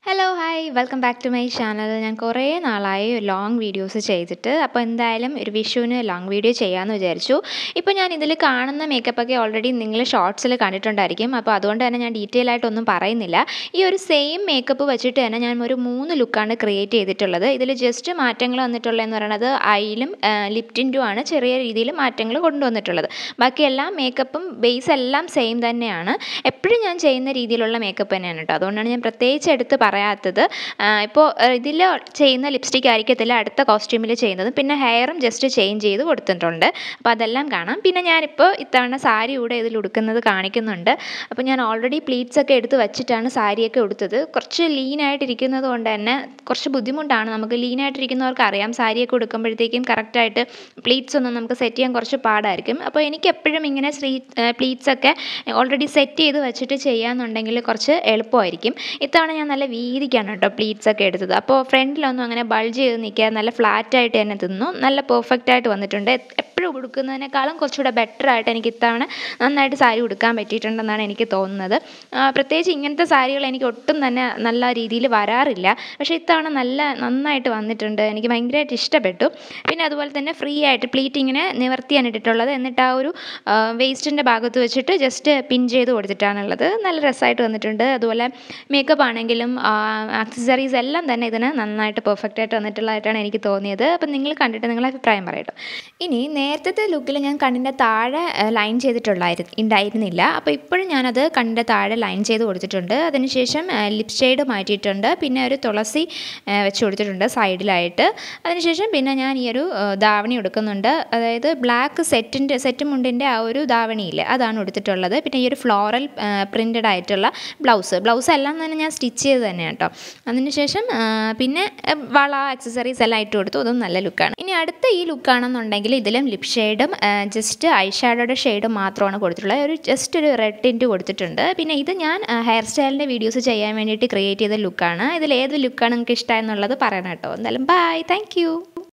hello hi welcome back to my channel ഞാൻ കുറേ നാളായി ലോങ് വീഡിയോസ് ചെയ്തിട്ട് അപ്പോൾ എന്തായാലും ഒരു വിഷുവിന് ലോങ് വീഡിയോ ചെയ്യാമെന്ന് വിചാരിച്ചു ഇപ്പോൾ ഞാൻ ഇതിൽ കാണുന്ന മേക്കപ്പൊക്കെ ഓൾറെഡി നിങ്ങൾ ഷോർട്സിൽ കണ്ടിട്ടുണ്ടായിരിക്കും അപ്പോൾ അതുകൊണ്ട് തന്നെ ഞാൻ ഡീറ്റെയിൽ ആയിട്ടൊന്നും പറയുന്നില്ല ഈ ഒരു സെയിം മേക്കപ്പ് വെച്ചിട്ട് തന്നെ ഞാൻ ഒരു മൂന്ന് ലുക്കാണ് ക്രിയേറ്റ് ചെയ്തിട്ടുള്ളത് ഇതിൽ ജസ്റ്റ് മാറ്റങ്ങൾ വന്നിട്ടുള്ളതെന്ന് പറയുന്നത് ഐയിലും ലിപ് ടിൻറ്റും ആണ് ചെറിയ രീതിയിൽ മാറ്റങ്ങൾ കൊണ്ടുവന്നിട്ടുള്ളത് ബാക്കിയെല്ലാം മേക്കപ്പും ബേസ് എല്ലാം സെയിം തന്നെയാണ് എപ്പോഴും ഞാൻ ചെയ്യുന്ന രീതിയിലുള്ള മേക്കപ്പ് തന്നെയാണ് കേട്ടോ അതുകൊണ്ടാണ് ഞാൻ പ്രത്യേകിച്ച് എടുത്ത് പറയാത്തത് ഇപ്പോൾ ഇതിൽ ചെയ്യുന്ന ലിപ്സ്റ്റിക് ആയിരിക്കത്തില്ല അടുത്ത കോസ്റ്റ്യൂമിൽ ചെയ്യുന്നത് പിന്നെ ഹെയറും ജസ്റ്റ് ചേഞ്ച് ചെയ്ത് കൊടുത്തിട്ടുണ്ട് അപ്പോൾ അതെല്ലാം കാണാം പിന്നെ ഞാനിപ്പോൾ ഇത്തവണ സാരി കൂടെ ഇതിൽ ഉടുക്കുന്നത് കാണിക്കുന്നുണ്ട് അപ്പോൾ ഞാൻ ഓൾറെഡി പ്ലീറ്റ്സ് ഒക്കെ എടുത്ത് വെച്ചിട്ടാണ് സാരിയൊക്കെ ഉടുത്തത് കുറച്ച് ലീനായിട്ടിരിക്കുന്നത് കൊണ്ട് തന്നെ കുറച്ച് ബുദ്ധിമുട്ടാണ് നമുക്ക് ലീനായിട്ടിരിക്കുന്നവർക്ക് അറിയാം സാരിയൊക്കെ ഉടുക്കുമ്പോഴത്തേക്കും കറക്റ്റായിട്ട് പ്ലീറ്റ്സ് ഒന്നും നമുക്ക് സെറ്റ് ചെയ്യാൻ കുറച്ച് പാടായിരിക്കും അപ്പോൾ എനിക്ക് എപ്പോഴും ഇങ്ങനെ സ്ലീ പ്ലീറ്റ്സ് ഒക്കെ ഓൾറെഡി സെറ്റ് ചെയ്ത് വെച്ചിട്ട് ചെയ്യാമെന്നുണ്ടെങ്കിൽ കുറച്ച് എളുപ്പമായിരിക്കും ഇത്തവണ ഞാൻ നല്ല വീതിക്കാണ് കേട്ടോ പ്ലീറ്റ്സ് ഒക്കെ എടുത്തത് അപ്പോൾ ഫ്രണ്ടിലൊന്നും അങ്ങനെ ബൾജ് ചെയ്ത് നിൽക്കാതെ നല്ല ഫ്ലാറ്റായിട്ട് തന്നെ തിന്നു നല്ല പെർഫെക്റ്റ് ആയിട്ട് വന്നിട്ടുണ്ട് എപ്പോഴും ഉടുക്കുന്നതിനേക്കാളും കുറച്ചുകൂടെ ബെറ്റർ ആയിട്ട് എനിക്ക് ഇത്തവണ നന്നായിട്ട് സാരി ഉടുക്കാൻ പറ്റിയിട്ടുണ്ടെന്നാണ് എനിക്ക് തോന്നുന്നത് പ്രത്യേകിച്ച് ഇങ്ങനത്തെ സാരികൾ എനിക്ക് ഒട്ടും തന്നെ നല്ല രീതിയിൽ വരാറില്ല പക്ഷേ ഇത്തവണ നല്ല നന്നായിട്ട് വന്നിട്ടുണ്ട് എനിക്ക് ഭയങ്കരമായിട്ട് ഇഷ്ടപ്പെട്ടു പിന്നെ അതുപോലെ തന്നെ ഫ്രീ ആയിട്ട് പ്ലീറ്റ് ഇങ്ങനെ നിവർത്തിയാണ് ഇട്ടിട്ടുള്ളത് എന്നിട്ട് ആ ഒരു വേസ്റ്റിൻ്റെ ഭാഗത്ത് വെച്ചിട്ട് ജസ്റ്റ് പിൻ ചെയ്ത് കൊടുത്തിട്ടാണുള്ളത് നല്ല രസമായിട്ട് വന്നിട്ടുണ്ട് അതുപോലെ മേക്കപ്പ് ആണെങ്കിലും ആക്സസറീസ് എല്ലാം തന്നെ ഇതിന് നന്നായിട്ട് പെർഫെക്റ്റ് ആയിട്ട് വന്നിട്ടുള്ളതായിട്ടാണ് എനിക്ക് തോന്നിയത് അപ്പം നിങ്ങൾ കണ്ടിട്ട് നിങ്ങളെ അഭിപ്രായം പറയട്ടോ ഇനി നേരത്തെ ലുക്കിൽ ഞാൻ കണ്ണിൻ്റെ താഴെ ലൈൻ ചെയ്തിട്ടുള്ളായിരുന്നു ഉണ്ടായിരുന്നില്ല അപ്പോൾ ഇപ്പോഴും ഞാനത് കണ്ണിൻ്റെ താഴെ ലൈൻ ചെയ്ത് കൊടുത്തിട്ടുണ്ട് അതിനുശേഷം ലിപ് ഷെയ്ഡ് മാറ്റിയിട്ടുണ്ട് പിന്നെ ഒരു തുളസി വെച്ച് കൊടുത്തിട്ടുണ്ട് സൈഡിലായിട്ട് അതിനുശേഷം പിന്നെ ഞാൻ ഈ ഒരു ധാവണി എടുക്കുന്നുണ്ട് അതായത് ബ്ലാക്ക് സെറ്റിൻ്റെ സെറ്റ് മുണ്ടിൻ്റെ ആ ഒരു ധാവണിയില്ലേ അതാണ് എടുത്തിട്ടുള്ളത് പിന്നെ ഈ ഒരു ഫ്ലോറൽ പ്രിൻറ്റഡ് ആയിട്ടുള്ള ബ്ലൗസ് ബ്ലൗസ് എല്ലാം തന്നെ ഞാൻ സ്റ്റിച്ച് ചെയ്ത് തന്നെ കേട്ടോ അതിനുശേഷം പിന്നെ വള ആക്സസറീസ് എല്ലാം ഇട്ട് കൊടുത്തു അതും നല്ല ലുക്കാണ് ഇനി അടുത്ത ഈ ലുക്കാണെന്നുണ്ടെങ്കിൽ ഇതിലും ലിപ് ഷെയ്ഡും ജസ്റ്റ് ഐ ഷാഡോയുടെ ഷെയ്ഡും മാത്രമാണ് കൊടുത്തിട്ടുള്ളത് ഒരു ജസ്റ്റ് ഒരു റെഡ് ടിൻറ്റ് കൊടുത്തിട്ടുണ്ട് പിന്നെ ഇത് ഞാൻ ഹെയർ സ്റ്റൈലിൻ്റെ വീഡിയോസ് ചെയ്യാൻ വേണ്ടിയിട്ട് ക്രിയേറ്റ് ചെയ്ത ലുക്കാണ് ഇതിൽ ഏത് ലുക്കാണ് നിങ്ങൾക്ക് ഇഷ്ടമായെന്നുള്ളത് പറയണം കേട്ടോ എന്തായാലും ബൈ താങ്ക്